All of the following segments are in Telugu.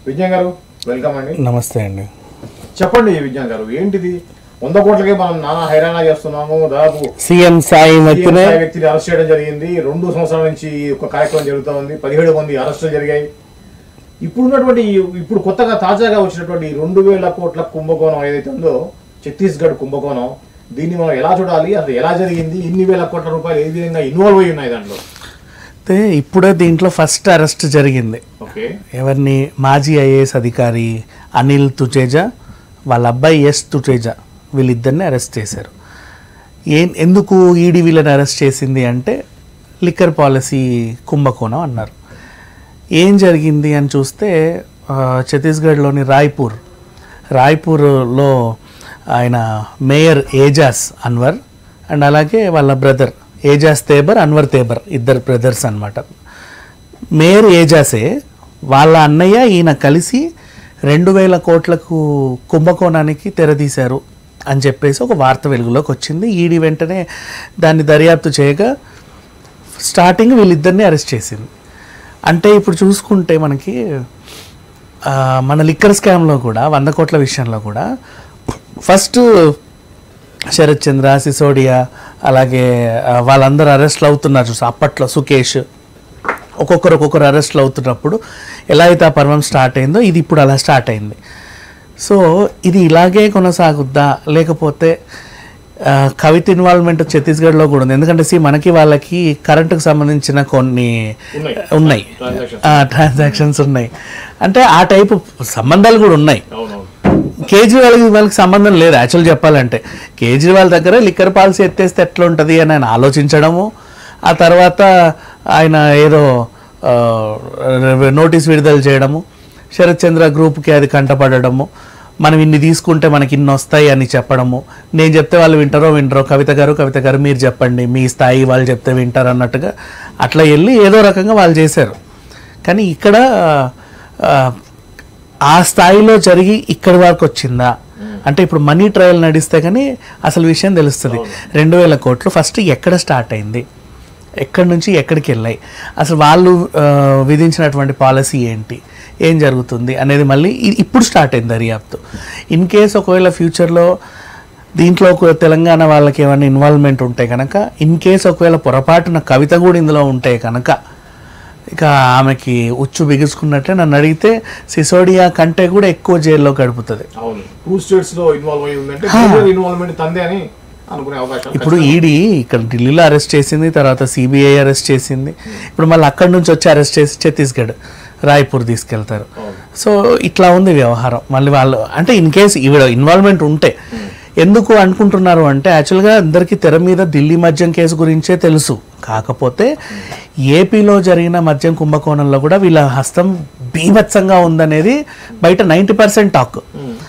విజ్ఞాన్ గారు వెల్కమ్ అండి నమస్తే అండి చెప్పండి విజ్ఞాన్ గారు ఏంటిది వంద కోట్లకే మనం నానా హైరాణ చేస్తున్నాము దాదాపు సీఎం సాయి మధ్యనే స్థాయి వ్యక్తిని అరెస్ట్ చేయడం జరిగింది రెండు సంవత్సరాల నుంచి ఈ యొక్క కార్యక్రమం జరుగుతూ ఉంది పదిహేడు మంది అరెస్టులు జరిగాయి ఇప్పుడున్నటువంటి ఈ- ఇప్పుడు కొత్తగా తాజాగా వచ్చినటువంటి ఈ రెండు వేల కోట్ల కుంభకోణం ఏదైతే ఉందో ఛత్తీస్గఢ్ కుంభకోణం దీన్ని మనం ఎలా చూడాలి అసలు ఎలా జరిగింది ఇన్ని వేల కోట్ల రూపాయలు ఏ విధంగా ఇన్వాల్వ్ అయి ఉన్నాయి దాంట్లో అయితే ఇప్పుడే దీంట్లో ఫస్ట్ అరెస్ట్ జరిగింది ఓకే ఎవరిని మాజీ ఐఏఎస్ అధికారి అనిల్ తుచేజా వాళ్ళ అబ్బాయి ఎస్ తుచేజా వీళ్ళిద్దరిని అరెస్ట్ చేశారు ఏం ఎందుకు ఈడీ వీళ్ళని అరెస్ట్ చేసింది అంటే లిక్కర్ పాలసీ కుంభకోణం అన్నారు ఏం జరిగింది అని చూస్తే ఆ, ఛత్తీస్గఢ్లోని రాయ్పూర్ రాయ్పూర్లో ఆయన మేయర్ ఏజాస్ అన్వర్ అండ్ అలాగే వాళ్ళ బ్రదర్ ఏజాస్ తేబర్ అన్వర్ తేబర్ ఇద్దరు బ్రదర్స్ అన్నమాట మేయర్ ఏజాసే వాళ్ళ అన్నయ్య ఈయన కలిసి రెండు వేల కోట్లకు కుంభకోణానికి తెరదీశారు అని చెప్పేసి ఒక వార్త వెలుగులోకి వచ్చింది ఈడీ వెంటనే దాన్ని దర్యాప్తు చేయగా స్టార్టింగ్ వీళ్ళిద్దరిని అరెస్ట్ చేసింది అంటే ఇప్పుడు చూసుకుంటే మనకి ఆ, మన లిక్కర్ స్కామ్లో కూడా వంద కోట్ల విషయంలో కూడా ఫస్ట్ శరత్ చంద్ర సిసోడియా అలాగే ఆ, వాళ్ళందరూ అరెస్ట్లు అవుతున్నారు చూసి అప్పట్లో సుకేష్ ఒక్కొక్కరు ఒక్కొక్కరు అరెస్ట్లు అవుతున్నప్పుడు ఎలా అయితే ఆ పర్వం స్టార్ట్ అయిందో ఇది ఇప్పుడు అలా స్టార్ట్ అయింది సో ఇది ఇలాగే కొనసాగుద్దా లేకపోతే ఆ, కవిత ఇన్వాల్వ్మెంట్ ఛత్తీస్గఢ్లో కూడా ఉంది ఎందుకంటే సి మనకి వాళ్ళకి కరెంటుకు సంబంధించిన కొన్ని ఉన్నాయి. ఉన్నాయి Transactions. ట్రాన్సాక్షన్స్ ఉన్నాయి అంటే ఆ టైపు సంబంధాలు కూడా ఉన్నాయి అవునవును కేజ్రీవాల్కి వాళ్ళకి సంబంధం లేదు యాక్చువల్ చెప్పాలంటే కేజ్రీవాల్ దగ్గర లిక్కర్ పాలసీ ఎత్తేస్తే ఎట్లా ఉంటుంది అని ఆయన ఆలోచించడము ఆ తర్వాత ఆయన ఏదో ఆ, నోటీస్ విడుదల చేయడము శరత్ చంద్ర గ్రూప్కి అది కంటపడము మనం ఇన్ని తీసుకుంటే మనకి ఇన్ని వస్తాయి అని చెప్పడము నేను చెప్తే వాళ్ళు వింటారో వింటారో కవిత గారు కవిత గారు మీరు చెప్పండి మీ స్థాయి వాళ్ళు చెప్తే వింటారు అన్నట్టుగా అట్లా వెళ్ళి ఏదో రకంగా వాళ్ళు చేశారు కానీ ఇక్కడ ఆ, ఆ స్థాయిలో జరిగి ఇక్కడి వరకు వచ్చిందా అంటే ఇప్పుడు మనీ ట్రయల్ నడిస్తే కానీ అసలు విషయం తెలుస్తుంది రెండు వేల కోట్లు ఫస్ట్ ఎక్కడ స్టార్ట్ అయింది ఎక్కడి నుంచి ఎక్కడికి వెళ్ళాయి అసలు వాళ్ళు ఆ, విధించినటువంటి పాలసీ ఏంటి ఏం జరుగుతుంది అనేది మళ్ళీ ఇ- ఇప్పుడు స్టార్ట్ అయింది దర్యాప్తు ఇన్ కేస్ ఒకవేళ ఫ్యూచర్లో దీంట్లో ఒక తెలంగాణ వాళ్ళకి ఏమైనా ఇన్వాల్వ్మెంట్ ఉంటే కనుక ఇన్ కేస్ ఒకవేళ పొరపాటున కవిత కూడా ఇందులో ఉంటే కనుక ఇక ఆమెకి ఉచ్చు బిగుసుకున్నట్టే నన్ను అడిగితే సిసోడియా కంటే కూడా ఎక్కువ జైల్లో గడుపుతుంది అవును టూ స్టేట్స్ లో ఇన్వాల్వ్ అయి ఉందంటే ఇన్వాల్వ్మెంట్ తందే అని అనుకునే అవకాశం ఇప్పుడు ఈడీ ఇక్కడ ఢిల్లీలో అరెస్ట్ చేసింది తర్వాత సిబిఐ అరెస్ట్ చేసింది ఇప్పుడు మళ్ళీ అక్కడి నుంచి వచ్చి అరెస్ట్ చేసి ఛత్తీస్గఢ్ రాయ్పూర్ తీసుకెళ్తారు సో ఇట్లా ఉంది వ్యవహారం మళ్ళీ వాళ్ళు అంటే ఇన్ కేస్ ఈవిడ ఇన్వాల్వ్మెంట్ ఉంటే ఎందుకు అనుకుంటున్నారు అంటే యాక్చువల్గా అందరికీ తెర మీద ఢిల్లీ మద్యం కేసు గురించే తెలుసు కాకపోతే ఏపీలో జరిగిన మద్యం కుంభకోణంలో కూడా వీళ్ళ హస్తం బీభత్సంగా ఉందనేది బయట నైంటీ పర్సెంట్ టాక్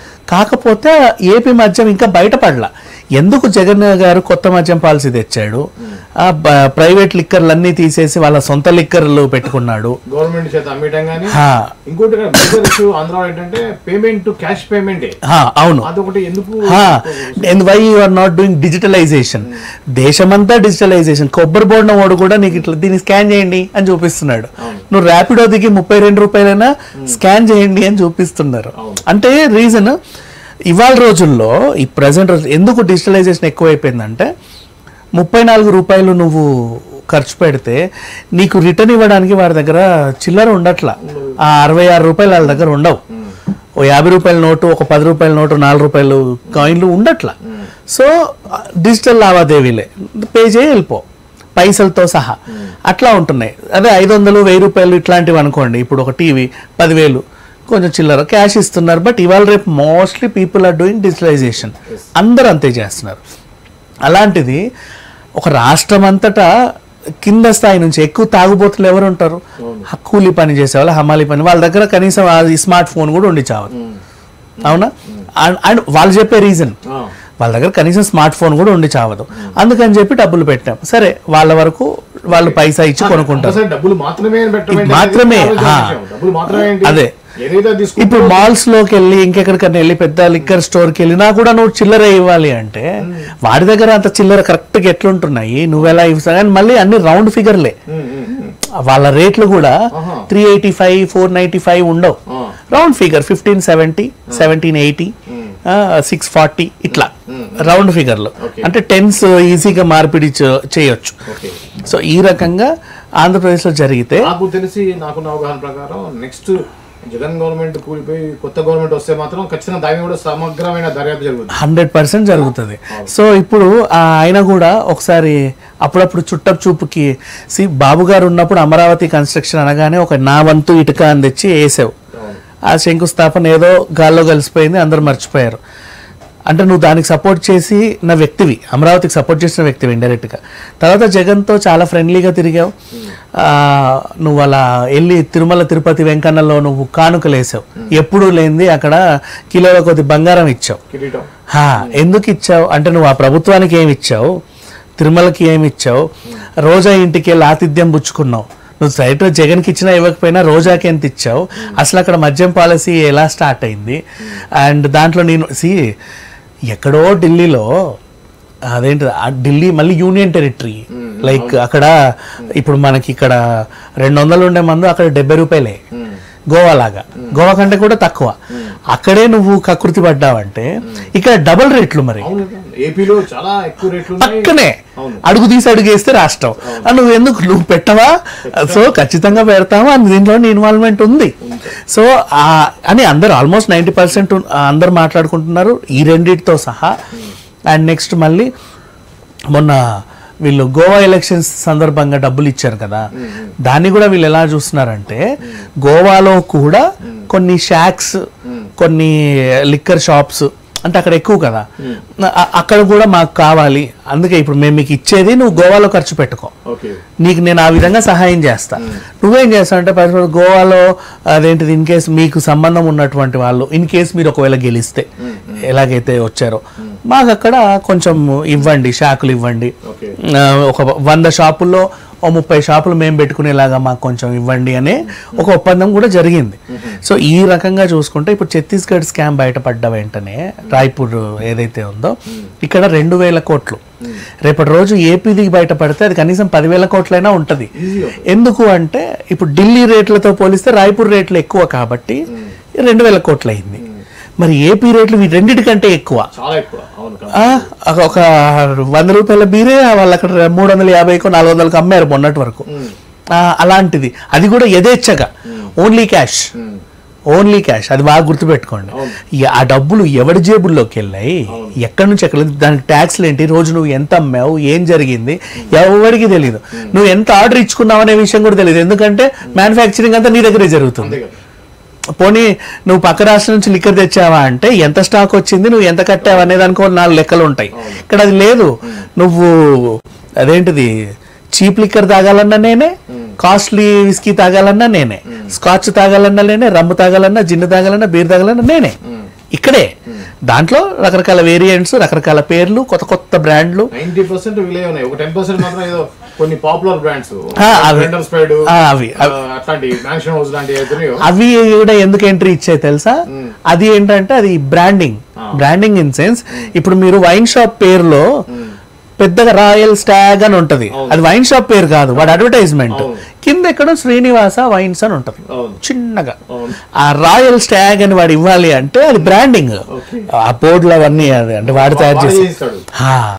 కాకపోతే ఏపీ మద్యం ఇంకా బయటపడలా ఎందుకు జగన్ గారు కొత్త మద్యం పాలసీ తెచ్చాడు ఆ బ- ప్రైవేట్ లిక్కర్లు అన్నీ తీసేసి వాళ్ళ సొంత లిక్కర్లు పెట్టుకున్నాడు గవర్నమెంట్ చేత అమ్మేయటం కానీ హా, ఇంకోటి ఇక్కడ మేజర్ ఇష్యూ ఆంధ్రాలో ఏంటంటే పేమెంట్ క్యాష్ పేమెంటే హా, అవును అదొకటి ఎందుకు and why you are not doing digitalization దేశమంతా డిజిటలైజేషన్ కొబ్బరి బోండం వాడు కూడా నీకు ఇట్లా దీన్ని స్కాన్ చేయండి అని చూపిస్తున్నాడు నువ్వు ర్యాపిడో దిగి ముప్పై రెండు రూపాయలైనా స్కాన్ చేయండి అని చూపిస్తున్నారు అంటే రీజన్ ఇవాళ రోజుల్లో ఈ ప్రజెంట్ రోజు ఎందుకు డిజిటలైజేషన్ ఎక్కువైపోయిందంటే ముప్పై నాలుగు రూపాయలు నువ్వు ఖర్చు పెడితే నీకు రిటర్న్ ఇవ్వడానికి వాడి దగ్గర చిల్లర ఉండట్లా ఆ అరవై ఆరు రూపాయలు వాళ్ళ దగ్గర ఉండవు ఓ యాభై రూపాయల నోటు ఒక పది రూపాయల నోటు నాలుగు రూపాయలు కాయిన్లు ఉండట్లా సో డిజిటల్ లావాదేవీలే పే చేయి వెళ్ళిపో పైసలతో సహా అట్లా ఉంటున్నాయి అదే ఐదు వందలు వెయ్యి రూపాయలు ఇట్లాంటివి అనుకోండి ఇప్పుడు ఒక టీవీ పదివేలు కొంచెం చిల్లర క్యాష్ ఇస్తున్నారు బట్ ఇవాళ రేపు mostly people are doing digitalization అందరూ అంతే చేస్తున్నారు అలాంటిది ఒక రాష్ట్రం అంతటా కింద స్థాయి నుంచి ఎక్కువ తాగుబోతులు ఎవరు ఉంటారు హ- కూలీ పని చేసేవాళ్ళు హమాలి పని వాళ్ళ దగ్గర కనీసం ఆ స్మార్ట్ ఫోన్ కూడా ఉండి చావదు అవునా అండ్- అండ్ వాళ్ళు చెప్పే రీజన్ ఆ, వాళ్ళ దగ్గర కనీసం స్మార్ట్ ఫోన్ కూడా ఉండి చావదు అందుకని చెప్పి డబ్బులు పెట్టాం సరే వాళ్ళ వరకు వాళ్ళు పైసా ఇచ్చి కొనుక్కుంటారు అసలు డబ్బులు మాత్రమే పెట్టడం ఏంటి? మాత్రమే, ఆలోచన ఆ. విషయం. డబ్బులు మాత్రమే ఏంటి? అదే. ఏదైతే తీసుకుంటే ఇప్పుడు మాల్స్ లోకి వెళ్ళి ఇంకెక్కడికన్నా వెళ్ళి పెద్ద లిక్కర్ స్టోర్ కి వెళ్ళినా కూడా నువ్వు చిల్లర ఇవ్వాలి అంటే వాడి దగ్గర అంత చిల్లర కరెక్ట్ గా ఎట్లుంటున్నాయి నువ్వు ఎలా ఇవ్వసా కానీ మళ్ళీ అన్ని రౌండ్ ఫిగర్లే వాళ్ళ రేట్లు కూడా ఆహా. Three eighty five four ninety five ఉండవు ఆ. Round figure fifteen seventy seventeen eighty six forty ఇట్లా రౌండ్ ఫిగర్లో Okay. అంటే టెన్స్ ఈజీగా మార్పిడి చే- చేయొచ్చు ఓకే సో ఈ రకంగా ఆంధ్రప్రదేశ్లో జరిగితే నాకు తెలిసి నాకున్న అవగాహన ప్రకారం నెక్స్ట్ జగన్ గవర్నమెంట్ కూలిపోయి కొత్త గవర్నమెంట్ వస్తే మాత్రం ఖచ్చితంగా దాని కూడా సమగ్రమైన దర్యాప్తు జరుగుతుంది హండ్రెడ్ పర్సెంట్ జరుగుతుంది సో ఇప్పుడు ఆ ఆయన కూడా ఒకసారి అప్పుడప్పుడు చుట్టపు చూపుకి సి బాబు గారు ఉన్నప్పుడు అమరావతి కన్స్ట్రక్షన్ అనగానే ఒక నా వంతు ఇటుక అని తెచ్చి వేసావు అవును. ఆ శంకుస్థాపన ఏదో గాల్లో కలిసిపోయింది అందరూ మర్చిపోయారు అంటే నువ్వు దానికి సపోర్ట్ చేసి నా వ్యక్తివి అమరావతికి సపోర్ట్ చేసిన వ్యక్తివి ఇండైరెక్ట్గా తర్వాత జగన్తో చాలా ఫ్రెండ్లీగా తిరిగావు ఆ, నువ్వు అలా వెళ్ళి తిరుమల తిరుపతి వెంకన్నలో నువ్వు కానుకలు వేసావు ఎప్పుడూ లేనిది అక్కడ కిలోల కొద్ది బంగారం ఇచ్చావు కిరీటం హా, ఎందుకు ఇచ్చావు అంటే నువ్వు ఆ ప్రభుత్వానికి ఏమి ఇచ్చావు తిరుమలకి ఏమి ఇచ్చావు రోజా ఇంటికి వెళ్ళి ఆతిథ్యం పుచ్చుకున్నావు నువ్వు సైట్ జగన్కి ఇచ్చినా ఇవ్వకపోయినా రోజాకి ఎంత ఇచ్చావు అసలు అక్కడ మద్యం పాలసీ ఎలా స్టార్ట్ అయింది అండ్ దాంట్లో నేను సి ఎక్కడో ఢిల్లీలో అదేంటి ఆ ఢిల్లీ మళ్ళీ యూనియన్ టెరిటరీ లైక్ అక్కడ ఇప్పుడు మనకి ఇక్కడ రెండు వందలు ఉండే మందు అక్కడ డెబ్బై రూపాయలే గోవా లాగా గోవా కంటే కూడా తక్కువ అక్కడే నువ్వు కకృతి పడ్డావంటే ఇక్కడ డబుల్ రేట్లు మరి అవును ఏపీలో చాలా ఎక్కువ రేట్లు ఉన్నాయి పక్కనే అవును. అడుగు తీసి అడుగేస్తే రాష్ట్రం ఆ, నువ్వు ఎందుకు నువ్వు పెట్టవా సో ఖచ్చితంగా పెడతాము అని దీంట్లో నీ ఇన్వాల్వ్మెంట్ ఉంది సో ఆ, అని అందరు ఆల్మోస్ట్ నైంటీ పర్సెంట్ అందరు మాట్లాడుకుంటున్నారు ఈ రెండింటితో సహా అండ్ నెక్స్ట్ మళ్ళీ మొన్న వీళ్ళు గోవా ఎలక్షన్స్ సందర్భంగా డబ్బులు ఇచ్చారు కదా దాన్ని కూడా వీళ్ళు ఎలా చూస్తున్నారంటే గోవాలో కూడా కొన్ని షాక్స్ కొన్ని లిక్కర్ షాప్స్ అంటే అక్కడ ఎక్కువ కదా అ- అక్కడ కూడా మాకు కావాలి అందుకే ఇప్పుడు మేము మీకు ఇచ్చేది నువ్వు గోవాలో ఖర్చు పెట్టుకో ఓకే నీకు నేను ఆ విధంగా సహాయం చేస్తా నువ్వేం చేస్తావు అంటే పరిస్థితి గోవాలో అదేంటిది ఇన్ కేస్ మీకు సంబంధం ఉన్నటువంటి వాళ్ళు ఇన్ కేస్ మీరు ఒకవేళ గెలిస్తే ఎలాగైతే వచ్చారో మాకు అక్కడ కొంచెం ఇవ్వండి షాకులు ఇవ్వండి ఓకే ఆ, ఒక వంద షాపుల్లో ఓ ముప్పై షాపులు మేము పెట్టుకునేలాగా మాకు కొంచెం ఇవ్వండి అనే ఒక ఒప్పందం కూడా జరిగింది సో ఈ రకంగా చూసుకుంటే ఇప్పుడు ఛత్తీస్గఢ్ స్కామ్ బయటపడ్డ వెంటనే రాయ్పూర్ ఏదైతే ఉందో ఇక్కడ రెండు వేల కోట్లు రేపటి రోజు ఏపీది బయటపడితే అది కనీసం పదివేల కోట్లైనా ఉంటుంది ఎందుకు అంటే ఇప్పుడు ఢిల్లీ రేట్లతో పోలిస్తే రాయ్పూర్ రేట్లు ఎక్కువ కాబట్టి రెండు వేల కోట్లు అయింది మరి ఏపీ రేట్లు ఈ రెండిటికంటే ఎక్కువ చాలా ఎక్కువ అవును కదా. ఆ, ఒక వంద రూపాయల బీరే వాళ్ళు అక్కడ మూడు వందల యాభైకో నాలుగు వందలకు అమ్మారు మొన్నటి వరకు ఆ, అలాంటిది అది కూడా యథేచ్ఛగా ఓన్లీ క్యాష్ ఓన్లీ క్యాష్ అది బాగా గుర్తుపెట్టుకోండి ఈ ఆ డబ్బులు ఎవరి జేబుల్లోకి వెళ్ళాయి ఎక్కడి నుంచి ఎక్కడ దానికి ట్యాక్స్లు ఏంటి రోజు నువ్వు ఎంత అమ్మావు ఏం జరిగింది ఎవరికి తెలియదు నువ్వు ఎంత ఆర్డర్ ఇచ్చుకున్నావు అనే విషయం కూడా తెలియదు ఎందుకంటే మ్యానుఫ్యాక్చరింగ్ అంతా నీ దగ్గరే జరుగుతుంది అంతే కదా పోనీ నువ్వు పక్క రాష్ట్రం నుంచి లిక్కర్ తెచ్చావా అంటే ఎంత స్టాక్ వచ్చింది నువ్వు ఎంత కట్టావు అనే దానికి ఒక నాలుగు లెక్కలు ఉంటాయి ఇక్కడ అది లేదు నువ్వు అదేంటిది చీప్ లిక్కర్ తాగాలన్నా నేనే కాస్ట్లీ విస్కీ తాగాలన్నా నేనే స్కాచ్ తాగాలన్నా నేనే రమ్ము తాగాలన్నా జిన్ను తాగాలన్నా బీర్ తాగాలన్నా నేనే ఇక్కడే దాంట్లో రకరకాల వేరియంట్స్ రకరకాల పేర్లు కొత్త కొత్త బ్రాండ్లు నైన్టీ పర్సెంట్ విలే ఉన్నాయి ఒక టెన్ పర్సెంట్ మాత్రం ఏదో కొన్ని పాపులర్ బ్రాండ్స్ ఆ, అవి. స్ప్రైడ్ ఆ, అవి అట్లాంటి మ్యాన్షన్ హౌస్ లాంటి అయితేనే అవి కూడా ఎందుకు ఎంట్రీ ఇచ్చాయి తెలుసా అది ఏంటంటే అది బ్రాండింగ్ బ్రాండింగ్ ఇన్ సెన్స్ ఇప్పుడు మీరు వైన్ షాప్ పేరులో పెద్దగా రాయల్ స్టాగ్ అని ఉంటది అది వైన్ షాప్ పేరు కాదు వాడు అడ్వర్టైజ్మెంట్ కింద ఎక్కడో శ్రీనివాస వైన్స్ అని ఉంటది అవును చిన్నగా అవును ఆ రాయల్ స్టాగ్ అని వాడు ఇవ్వాలి అంటే అది బ్రాండింగ్ ఆ బోర్డులు అవన్నీ అది అంటే వాడు తయారు వాడే చేసి చేయిస్తాడు ఆ,